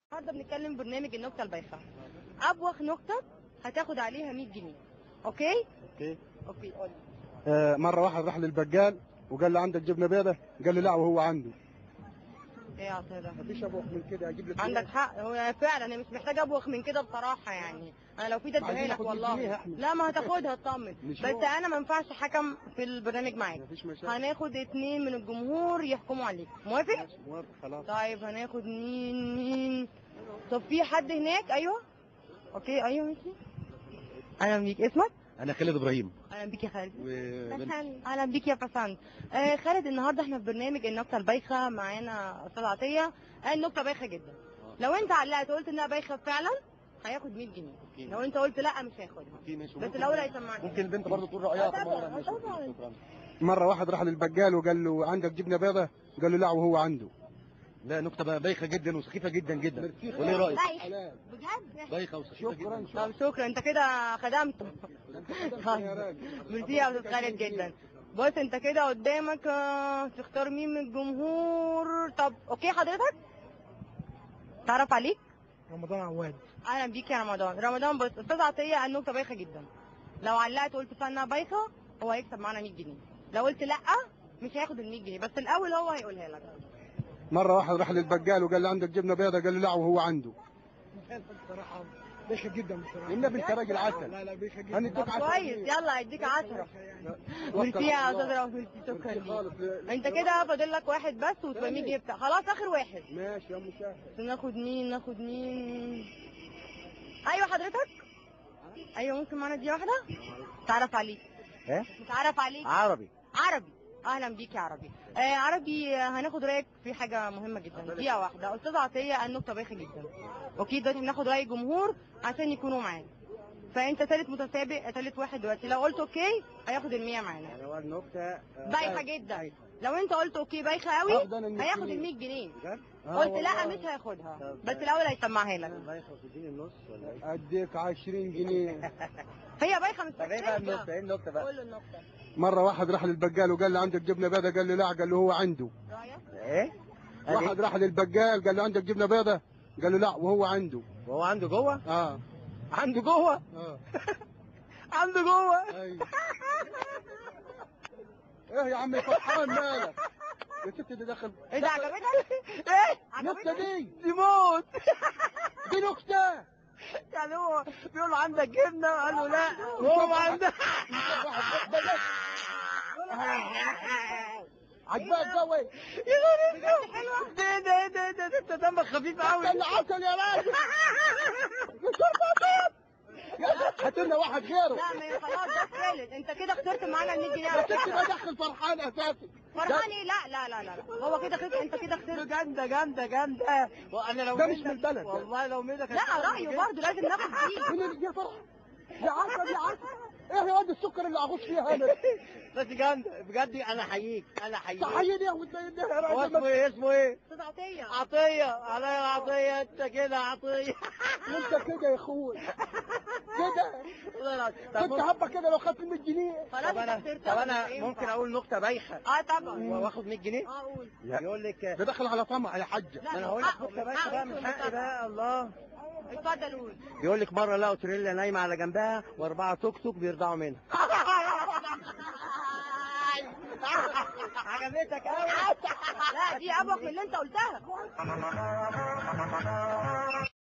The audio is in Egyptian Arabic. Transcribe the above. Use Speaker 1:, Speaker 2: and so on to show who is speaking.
Speaker 1: النهارده بنتكلم برنامج النكته البايخه ابوخ نكته هتاخد عليها 100 جنيه اوكي
Speaker 2: اوكي
Speaker 1: اوكي قول
Speaker 2: آه مره واحد راح للبقال وقال له عندك جبنه بيضه قال له لا وهو عنده
Speaker 1: ايه يا عطيه ده
Speaker 2: مفيش ابوخ من كده اجيب لك
Speaker 1: عندك حق هو فعلا انا مش محتاج ابوخ من كده بصراحه يعني انا لو في ده
Speaker 2: عايزين
Speaker 1: اديها لك
Speaker 2: ناخد 100 جنيه
Speaker 1: والله
Speaker 2: يا أحمد.
Speaker 1: لا ما هتاخدها اطمن
Speaker 2: مش
Speaker 1: بس
Speaker 2: هو.
Speaker 1: انا ما ينفعش حكم في البرنامج معاك
Speaker 2: مفيش مشاكل
Speaker 1: هناخد اتنين من الجمهور يحكموا عليك موافق
Speaker 2: ماشي، موافق خلاص
Speaker 1: طيب هناخد مين مين طب في حد هناك ايوه اوكي ايوه ماشي اهلا بيك اسمك
Speaker 3: انا خالد ابراهيم
Speaker 1: اهلا بيك يا خالد
Speaker 3: و...
Speaker 1: بسنت اهلا بيك يا بسنت آه خالد النهارده احنا في برنامج النكته البايخه معانا استاذ عطيه قال نكته بايخه جدا لو انت علقت وقلت انها بايخه فعلا هياخد 100 جنيه
Speaker 3: أوكي.
Speaker 1: لو انت قلت لا مش هياخدها
Speaker 3: اوكي ماشي
Speaker 1: بس
Speaker 3: ممكن-
Speaker 1: الاول هيسمعك
Speaker 3: ممكن البنت برضه تقول رايها
Speaker 1: آه طبعاً،
Speaker 3: طبعاً.
Speaker 1: آه
Speaker 3: ماشي،
Speaker 1: طبعاً.
Speaker 3: شكراً.
Speaker 2: مره واحد راح للبقال وقال له عندك جبنه بيضه قال له لا وهو عنده
Speaker 3: لا نكته بقى بايخه جدا وسخيفه جدا جدا وليه رايك
Speaker 1: بايخ
Speaker 2: حلال.
Speaker 1: بجد
Speaker 3: بايخه وسخيفه
Speaker 2: شكراً،
Speaker 3: جدا
Speaker 1: طب شكرا انت كده خدمته
Speaker 2: يا راجل.
Speaker 1: ميرسي يا استاذ خالد جدا بص انت كده قدامك آه، تختار مين من الجمهور طب اوكي حضرتك تعرف عليك
Speaker 4: رمضان عواد
Speaker 1: اهلا بيك يا رمضان رمضان بص استاذ عطيه قال نكته بايخه جدا لو علقت وقلت فيها انها بايخه هو هيكسب معانا 100 جنيه لو قلت لا مش هياخد ال 100 جنيه بس الاول هو هيقولها لك
Speaker 2: مره واحد راح للبقال وقال له عندك جبنه بيضه قال له لا وهو عنده
Speaker 4: بصراحة بيخة جدا بصراحة
Speaker 2: النبي انت راجل عسل
Speaker 4: لا لا بيخة جدا
Speaker 2: هنديك
Speaker 1: طب كويس يلا هيديك 10 ميرسي يا استاذ رمضان ميرسي شكرا ليك انت كده فاضل لك واحد بس وتبقى 100 جنيه بتاع خلاص اخر واحد
Speaker 2: ماشي يا مسهل
Speaker 1: ناخد مين ناخد مين ايوه حضرتك ايوه ممكن معانا دي واحده تعرف عليك
Speaker 3: ايه
Speaker 1: متعرف عليك
Speaker 3: عربي
Speaker 1: عربي اهلا بيك يا عربي آه عربي آه، هناخد رايك في حاجه مهمه جدا دقيقه واحده استاذ عطيه قال نكته بايخه جدا اوكي دلوقتي بناخد راي الجمهور عشان يكونوا معانا فانت ثالث متسابق ثالث واحد دلوقتي لو قلت اوكي هياخد ال 100 معانا
Speaker 2: يعني هو النكته
Speaker 1: بايخه جدا لو انت قلت اوكي بايخه قوي
Speaker 2: هاخد أنا ال 100
Speaker 1: هياخد
Speaker 2: جنيه.
Speaker 1: ال 100 جنيه
Speaker 2: بجد؟
Speaker 1: قلت لا مش هياخدها بس الاول هيسمعها لك
Speaker 3: بايخه وتديني النص ولا ايه؟
Speaker 2: اديك 20 جنيه
Speaker 1: هي بايخه مش
Speaker 3: طب ايه بقى النكته؟
Speaker 1: محتاجة.
Speaker 3: ايه النكته بقى؟
Speaker 1: قول له النكته
Speaker 2: مره واحد راح للبقال وقال له عندك جبنه بيضه قال له لا قال له هو عنده
Speaker 1: رايك
Speaker 3: ايه؟
Speaker 2: واحد راح للبقال قال له عندك جبنه بيضه قال له لا وهو عنده
Speaker 3: وهو عنده جوه؟
Speaker 2: اه
Speaker 3: عنده جوه؟
Speaker 2: اه
Speaker 3: عنده جوه؟
Speaker 2: ايوه ايه يا عم فرحان مالك يا ست دي دخل
Speaker 1: ايه ده عجبتك؟
Speaker 3: ايه؟
Speaker 2: نكته
Speaker 1: عجبتك؟
Speaker 2: دي
Speaker 3: دي موت
Speaker 2: دي نكته
Speaker 3: يعني هو بيقول له عندك جبنه قال له لا وهو عنده
Speaker 2: عجباك قوي
Speaker 3: يا غريب حلوه ده ده ده ده ده انت دمك خفيف قوي
Speaker 2: اللي عسل يا راجل هات لنا واحد غيره
Speaker 1: لا ما هي خلاص ده الثالث انت كده خسرت معانا ال 100 جنيه
Speaker 2: يا
Speaker 1: على
Speaker 2: ست
Speaker 1: فكره
Speaker 2: بدخل فرحان اساسي
Speaker 1: فرحان ايه لا لا لا لا لا. هو كده خسر انت كده خسرت
Speaker 3: جامده جامده جامده وانا لو
Speaker 2: ده مش
Speaker 3: منك-
Speaker 2: من البلد ده.
Speaker 3: والله لو منك
Speaker 1: لا رايه برضه لازم ناخد فيه
Speaker 2: مين اللي جه فرح يا عسل يا عسل ايه يا واد السكر اللي اغوص فيها انا
Speaker 3: بس جامده بجد انا احييك انا احييك
Speaker 2: تحيي لي وتبين يا
Speaker 3: هو اسمه
Speaker 2: راجل
Speaker 3: ايه اسمه ايه
Speaker 1: استاذ عطيه
Speaker 3: عطيه عليا عطيه انت كده عطيه
Speaker 2: انت كده يا اخوي كده
Speaker 3: طب
Speaker 2: انت
Speaker 3: ممكن-
Speaker 2: هبه كده لو خدت 100 جنيه
Speaker 1: خلاص
Speaker 3: طب انا
Speaker 1: انت خسرت
Speaker 3: طب انا
Speaker 1: مش هينفع.
Speaker 3: ممكن اقول نكته بايخه
Speaker 1: اه طبعا
Speaker 3: واخد 100 جنيه
Speaker 1: اه قول
Speaker 3: يقول لك
Speaker 2: ده دخل على طمع يا حاجه
Speaker 1: لا،
Speaker 3: ما انا هقول لك
Speaker 1: حقه،
Speaker 3: نكته
Speaker 1: من
Speaker 3: بايخه بقى
Speaker 1: حقه
Speaker 3: من
Speaker 1: يكون
Speaker 3: حقي
Speaker 1: متابع.
Speaker 3: بقى الله
Speaker 1: اتفضل قول
Speaker 3: بيقول لك مره لقوا تريلا نايمه على جنبها واربعه توك توك بيرضعوا منها
Speaker 1: عجبتك قوي لا دي ابوك من اللي انت قلتها